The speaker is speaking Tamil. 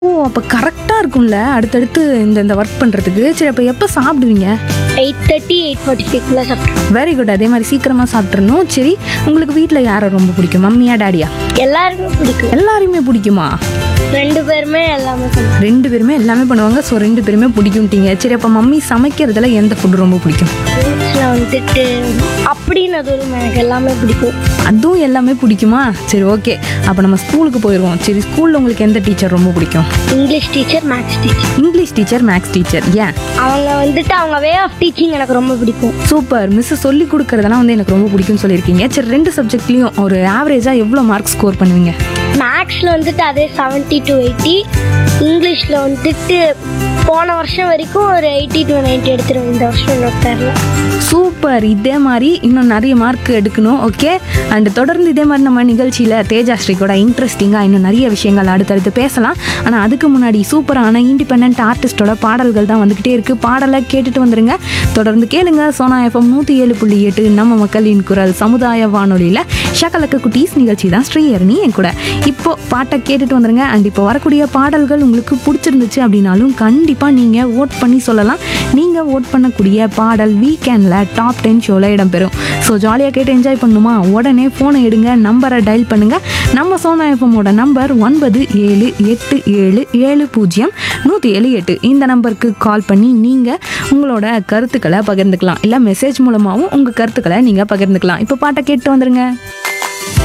ஓ அப்போ கரெக்டாக இருக்கும்ல அடுத்தடுத்து இந்த இந்த ஒர்க் பண்ணுறதுக்கு சரி அப்போ எப்போ சாப்பிடுவீங்க எயிட் தேர்ட்டி எயிட் ஃபார்ட்டி ஃபைவ்க்குள்ளே சாப்பிட்ருவோம் வெரி குட் அதே மாதிரி சீக்கிரமாக சாப்பிட்றணும் சரி உங்களுக்கு வீட்டில் யாரை ரொம்ப பிடிக்கும் மம்மியா டாடியா எல்லாருமே பிடிக்கும் எல்லாரையுமே பிடிக்குமா ரெண்டு பேருமே எல்லாமே பண்ணுவோம் ரெண்டு பேருமே எல்லாமே பண்ணுவாங்க ஸோ ரெண்டு பேருமே பிடிக்கும்ட்டீங்க சரி அப்போ மம்மி சமைக்கிறதுல எந்த ஃபுட் ரொம்ப பிடிக்கும் ஃப்ரூட்ஸில் வந்துட்டு அப்படின்னு அது ஒரு எனக்கு எல்லாமே பிடிக்கும் அதுவும் எல்லாமே பிடிக்குமா சரி ஓகே அப்போ நம்ம ஸ்கூலுக்கு போயிடுவோம் சரி ஸ்கூலில் உங்களுக்கு எந்த டீச்சர் ரொம்ப பிடிக்கும் English teacher maths teacher English teacher maths teacher ஏன் அவங்க வந்துட்டு அவங்க வே ஆஃப் டீச்சிங் எனக்கு ரொம்ப பிடிக்கும் சூப்பர் மிஸ் சொல்லி கொடுக்கறதெல்லாம் வந்து எனக்கு ரொம்ப பிடிக்கும்னு சொல்லியிருக்கீங்க சரி ரெண்டு சப்ஜெக்ட்லேயும் ஒரு ஆவரேஜாக எவ்வளோ மார்க் ஸ்கோர் பண்ணுவீங்க மேக்ஸில் வந்துட்டு அதே செவன்ட்டி டு எயிட்டி இங்கிலீஷில் வந்துட்டு போன வருஷம் வரைக்கும் ஒரு எயிட்டி டு நைன்ட்டி எடுத்துருவேன் இந்த வருஷம் எனக்கு தெரில சூப்பர் இதே மாதிரி இன்னும் நிறைய மார்க் எடுக்கணும் ஓகே அண்ட் தொடர்ந்து இதே மாதிரி நம்ம நிகழ்ச்சியில் தேஜாஸ்ரீ கூட இன்ட்ரெஸ்டிங்காக இன்னும் நிறைய விஷயங்கள் அடுத்தடுத்து பேசலாம் ஆனால் அதுக்கு முன்னாடி சூப்பரான இண்டிபெண்ட் ஆர்டிஸ்டோட பாடல்கள் தான் வந்துக்கிட்டே இருக்குது பாடலை கேட்டுட்டு வந்துருங்க தொடர்ந்து கேளுங்க சோனா எஃப்எம் நூற்றி ஏழு புள்ளி எட்டு நம்ம மக்களின் குரல் சமுதாய வானொலியில் ஷகலக்க குட்டீஸ் நிகழ்ச்சி தான் ஸ்ரீஹரணி என் கூட இப்போ பாட்டை கேட்டுட்டு வந்துருங்க அண்ட் இப்போ வரக்கூடிய பாடல்கள் உங்களுக்கு பிடிச்சிருந்துச்சு அப்படின்னாலும் கண்டிப்பாக நீங்கள் ஓட் பண்ணி சொல்லலாம் நீங்கள் ஓட் பண்ணக்கூடிய பாடல் வீக்கெண்டில் டாப் டென் ஷோவில் இடம்பெறும் ஸோ ஜாலியாக கேட்டு என்ஜாய் பண்ணுமா உடனே ஃபோனை எடுங்க நம்பரை டயல் பண்ணுங்கள் நம்ம சோனா எஃப்எம்மோட நம்பர் ஒன்பது ஏழு எட்டு ஏழு ஏழு பூஜ்ஜியம் நூற்றி ஏழு எட்டு இந்த நம்பருக்கு கால் பண்ணி நீங்கள் உங்களோட கருத்துக்களை பகிர்ந்துக்கலாம் இல்லை மெசேஜ் மூலமாகவும் உங்கள் கருத்துக்களை நீங்கள் பகிர்ந்துக்கலாம் இப்போ பாட்டை கேட்டு வந்துருங்க